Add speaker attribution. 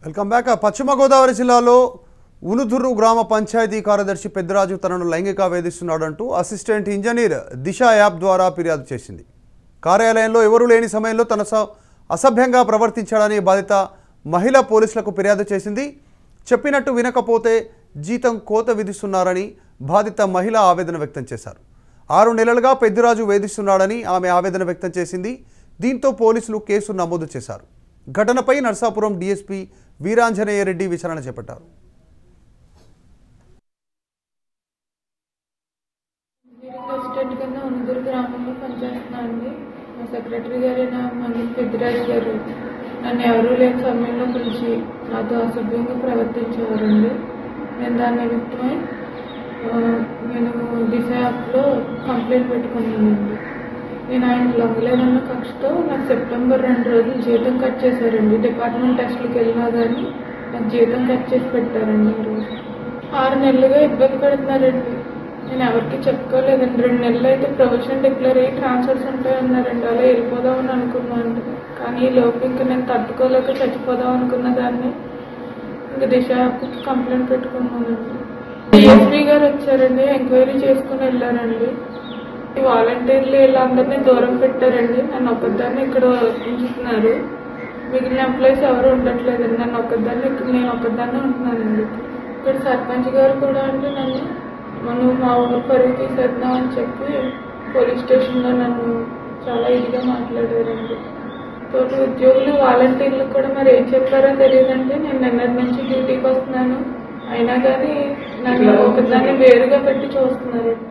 Speaker 1: welcome back పశ్చిమ గోదావరి జిల్లాలో ఉలుదుర్రు గ్రామ పంచాయతీ కార్యదర్శి పెద్దరాజు తనను లైంగిక వేధిస్తున్నాడంటూ అసిస్టెంట్ ఇంజనీర్ దిశ యాప్ ద్వారా ఫిర్యాదు చేసింది కార్యాలయంలో ఎవరూ లేని సమయంలో తన స అసభ్యంగా ప్రవర్తించాడని బాధిత మహిళ పోలీసులకు ఫిర్యాదు చేసింది చెప్పినట్టు వినకపోతే జీతం కోత విధిస్తున్నారని బాధిత మహిళ ఆవేదన వ్యక్తం చేశారు ఆరు నెలలుగా పెద్దిరాజు వేధిస్తున్నాడని ఆమె ఆవేదన వ్యక్తం చేసింది దీంతో పోలీసులు కేసు నమోదు చేశారు ఘటనపై నర్సాపురం డీఎస్పీ వీరాంజనేయ రెడ్డి విచారణ చేపట్టారు
Speaker 2: ఇంజనీరింగ్ అసిస్టెంట్ కింద ఉన్నదూరు గ్రామంలో పనిచేస్తున్నాను అండి మా సెక్రటరీ గారైన మంది పెద్దిరాజు గారు నన్ను ఎవరూ లేని సమయంలో పిలిచి నాతో అసభ్యంగా ప్రవర్తించేవారండి నేను దాని నిమిత్తమై ఆ, నేను దిశ యాప్లో కంప్లైంట్ పెట్టుకున్నానండి నేను ఆయన లొంగలేదన్న కక్షతో నాకు సెప్టెంబర్ రెండు రోజులు జీతం కట్ చేశారండి డిపార్ట్మెంట్ టెస్ట్లకు వెళ్ళినా కానీ నాకు జీతం కట్ చేసి పెట్టారండి ఈ రోజు ఆరు నెలలుగా ఇబ్బంది పెడుతున్నారండి నేను ఎవరికి చెప్పుకోలేదండి రెండు నెలలు అయితే ప్రొవిజన్ డిక్లేర్ అయ్యి ట్రాన్స్ఫర్స్ ఉంటాయన్నారండి అలా వెళ్ళిపోదామని అనుకున్నాను కానీ ఈ లోపు ఇంకా నేను తట్టుకోలేక చచ్చిపోదాం అనుకున్న దాన్ని ఇంకా దిశ యాప్కి కంప్లైంట్ పెట్టుకున్నానండి డిఎస్పీ గారు వచ్చారండి ఎంక్వైరీ చేసుకుని వెళ్ళారండి ఈ వాలంటీర్లు వీళ్ళందరినీ దూరం పెట్టారండి నన్ను ఒక్కదాన్ని ఇక్కడ ఉంచుతున్నారు మిగిలిన ఎంప్లాయీస్ ఎవరు ఉండట్లేదండి నన్ను ఒక్కదాన్ని ఇక్కడ నేను ఒక్కదాన్నే ఉంటున్నానండి ఇక్కడ సర్పంచ్ గారు కూడా అంటే నన్ను మనం మా ఊరు పరుగు తీసేద్దాం అని చెప్పి పోలీస్ స్టేషన్లో నన్ను చాలా ఇదిగా మాట్లాడారండి తోటి ఉద్యోగులు వాలంటీర్లు కూడా మరి ఏం చెప్పారో తెలియదంటే నేను నిన్నటి నుంచి డ్యూటీకి వస్తున్నాను అయినా కానీ నన్ను ఒకదాన్ని వేరుగా పెట్టి చూస్తున్నారు